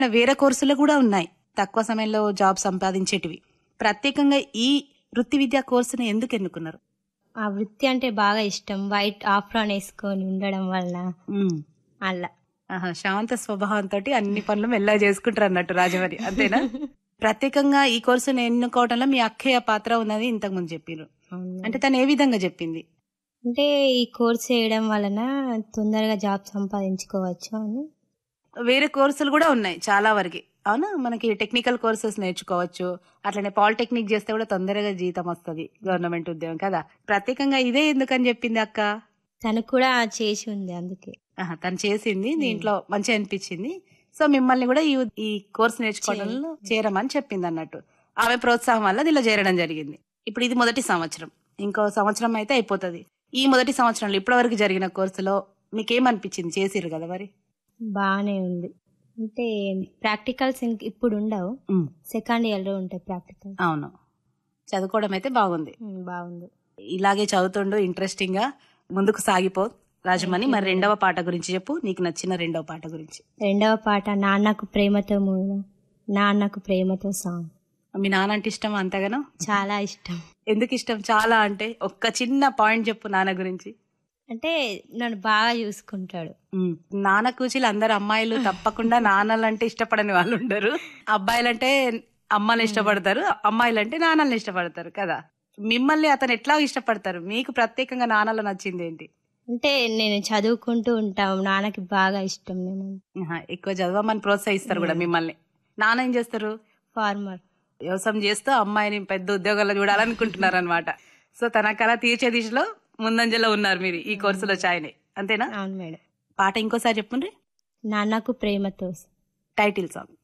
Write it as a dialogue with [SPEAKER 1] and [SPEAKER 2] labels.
[SPEAKER 1] వేరే కోర్సులు కూడా ఉన్నాయి తక్కువ సమయంలో జాబ్ సంపాదించేటివి ప్రత్యేకంగా ఈ వృత్తి విద్యా కోర్సుని ఎందుకు ఎన్నుకున్నారు
[SPEAKER 2] ఆ వృత్తి అంటే బాగా ఇష్టం వైట్ ఆఫ్రాన్ వేసుకొని ఉండడం వలన అలా
[SPEAKER 1] ఆహా, శాంత స్వభావంతో అన్ని పనులు మెల్లగా చేసుకుంటారు అన్నట్టు రాజమరి అంతేనా ప్రత్యేకంగా ఈ కోర్సును ఎన్నుకోవడంలో మీ అక్కయ్య పాత్ర ఉన్నది ఇంతకు ముందు చెప్పారు
[SPEAKER 2] అవును.
[SPEAKER 1] అంటే తను ఏ విధంగా చెప్పింది
[SPEAKER 2] అంటే ఈ కోర్స్ చేయడం వలన తొందరగా జాబ్ సంపాదించుకోవచ్చు అని
[SPEAKER 1] వేరే కోర్సులు కూడా ఉన్నాయి చాలా వరకు అవునా మనకి టెక్నికల్ కోర్సెస్ నేర్చుకోవచ్చు అట్లనే పాలిటెక్నిక్ చేస్తే కూడా తొందరగా జీతం వస్తుంది గవర్నమెంట్ ఉద్యోగం కదా ప్రత్యేకంగా ఇదే ఎందుకని చెప్పింది అక్క
[SPEAKER 2] తను కూడా చేసి ఉంది అందుకే
[SPEAKER 1] ఆహా, తను చేసింది దీంట్లో మంచిగా అనిపించింది సో మిమ్మల్ని కూడా ఈ ఈ కోర్స్ నేర్చుకోవడంలో చేరమని చెప్పింది అన్నట్టు ఆమె ప్రోత్సాహం వల్ల దీనిలో చేరడం జరిగింది ఇప్పుడు ఇది మొదటి సంవత్సరం ఇంకో సంవత్సరం అయితే అయిపోతుంది ఈ మొదటి సంవత్సరంలో ఇప్పటివరకు జరిగిన కోర్సులో మీకేమనిపించింది చేసిర్రు కదా మరి
[SPEAKER 2] బాగానే ఉంది అంటే ప్రాక్టికల్స్ ఇంక ఇప్పుడు ఉండవు
[SPEAKER 1] ఉమ్,
[SPEAKER 2] సెకండ్ ఇయర్ లో ఉంటాయి ప్రాక్టికల్
[SPEAKER 1] అవును చదువుకోవడం అయితే బాగుంది
[SPEAKER 2] బాగుంది
[SPEAKER 1] ఇలాగే చదువుతుండు ఇంట్రెస్టింగ్ గా ముందుకు సాగిపో రాజమణి మరి రెండవ పాట గురించి చెప్పు నీకు నచ్చిన రెండవ పాట గురించి
[SPEAKER 2] రెండవ పాట నాన్నకు ప్రేమతో మూడు నాన్నకు ప్రేమతో సాంగ్
[SPEAKER 1] మీ నాన్న అంటే ఇష్టం అంతగానో
[SPEAKER 2] చాలా ఇష్టం
[SPEAKER 1] ఎందుకు ఇష్టం చాలా అంటే ఒక్క చిన్న పాయింట్ చెప్పు నాన్న గురించి
[SPEAKER 2] అంటే నన్ను బాగా చూసుకుంటాడు
[SPEAKER 1] ఉమ్, నాన్న కూచిలు అందరు అమ్మాయిలు తప్పకుండా నాన్నలంటే ఇష్టపడని వాళ్ళు ఉండరు అబ్బాయిలంటే అమ్మని ఇష్టపడతారు అమ్మాయిలంటే నాన్నల్ని ఇష్టపడతారు కదా మిమ్మల్ని అతను ఎట్లా ఇష్టపడతారు మీకు ప్రత్యేకంగా నాన్నలో నచ్చింది ఏంటి
[SPEAKER 2] అంటే నేను చదువుకుంటూ ఉంటాం నాన్నకి బాగా ఇష్టం నేను
[SPEAKER 1] ఆహా, ఎక్కువ చదవమని ప్రోత్సహిస్తారు కూడా మిమ్మల్ని నాన్న ఏం చేస్తారు
[SPEAKER 2] ఫార్మర్
[SPEAKER 1] వ్యవసాయం చేస్తూ అమ్మాయిని పెద్ద ఉద్యోగాల్లో చూడాలనుకుంటున్నారు అనమాట సో తన కళ తీర్చే దిశలో ముందంజలో ఉన్నారు మీరు ఈ కోర్సులో చాయ్ని అంతేనా
[SPEAKER 2] అవును మేడం
[SPEAKER 1] పాట ఇంకోసారి చెప్పుండ్రి
[SPEAKER 2] నాన్నకు ప్రేమతో
[SPEAKER 1] టైటిల్ సాంగ్